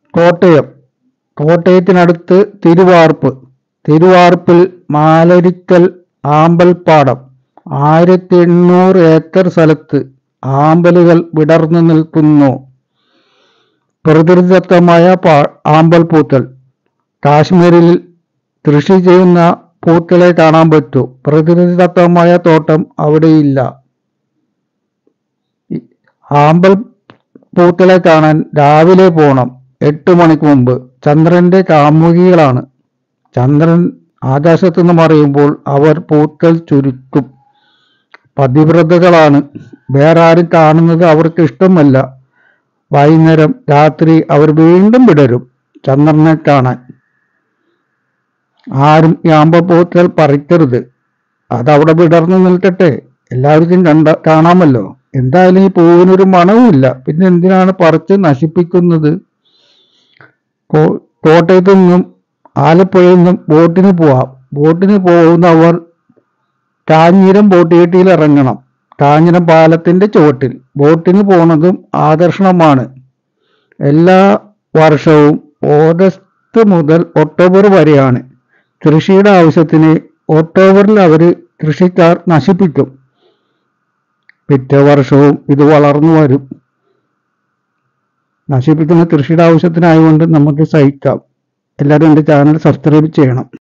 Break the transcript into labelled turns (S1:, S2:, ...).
S1: കോട്ടയം കോട്ടയത്തിനടുത്ത് തിരുവാർപ്പ് തിരുവാർപ്പിൽ മാലരിക്കൽ ആമ്പൽപ്പാടം ആയിരത്തി എണ്ണൂറ് ഏക്കർ സ്ഥലത്ത് ആമ്പലുകൾ വിടർന്നു നിൽക്കുന്നു പ്രകൃതിദത്തമായ പാ- ആമ്പൽ പൂത്തൽ കാശ്മീരിൽ കൃഷി ചെയ്യുന്ന പൂക്കളെ കാണാൻ പറ്റൂ പ്രകൃതിദത്തമായ തോട്ടം അവിടെയില്ല ഈ ആമ്പൽ പൂക്കളെ കാണാൻ രാവിലെ പോണം എട്ട് മണിക്ക് മുമ്പ് ചന്ദ്രന്റെ കാമുകികളാണ് ചന്ദ്രൻ ആകാശത്തു നിന്ന് മറയുമ്പോൾ അവർ പൂക്കൾ ചുരുക്കും പതിവ്രതകളാണ് വേറെ ആരും കാണുന്നത് അവർക്ക് ഇഷ്ടമല്ല വൈകുന്നേരം രാത്രി അവർ വീണ്ടും വിടരും ചന്ദ്രനെ കാണാൻ ആരും ഈ ആമ്പപ്പൂക്കൾ പറിക്കരുത് അതവിടെ വിടർന്നു നിൽക്കട്ടെ എല്ലാവർക്കും കണ്ട കാണാമല്ലോ എന്തായാലും ഈ പൂവിനൊരു മണവുമില്ല പിന്നെ എന്തിനാണ് പറിച്ച് നശിപ്പിക്കുന്നത് കോ- കോട്ടയത്തു നിന്നും ആലപ്പുഴയിൽ നിന്നും ബോട്ടിന് പോവാം ബോട്ടിന് പോകുന്നവർ കാഞ്ഞിരം ബോട്ട് ജെട്ടിയിൽ ഇറങ്ങണം കാഞ്ഞിരം പാലത്തിന്റെ ചുവട്ടിൽ ബോട്ടിന് പോണതും ആകർഷണമാണ് എല്ലാ വർഷവും ഓഗസ്റ്റ് മുതൽ ഒക്ടോബർ വരെയാണ് കൃഷിയുടെ ആവശ്യത്തിന് ഒക്ടോബറിൽ അവർ കൃഷിക്കാർ നശിപ്പിക്കും പിറ്റേ വർഷവും ഇത് വളർന്നു വരും നശിപ്പിക്കുന്ന കൃഷിയുടെ ആവശ്യത്തിനായതുകൊണ്ട് നമുക്ക് സഹിക്കാം എല്ലാവരും എൻ്റെ ചാനൽ സബ്സ്ക്രൈബ് ചെയ്യണം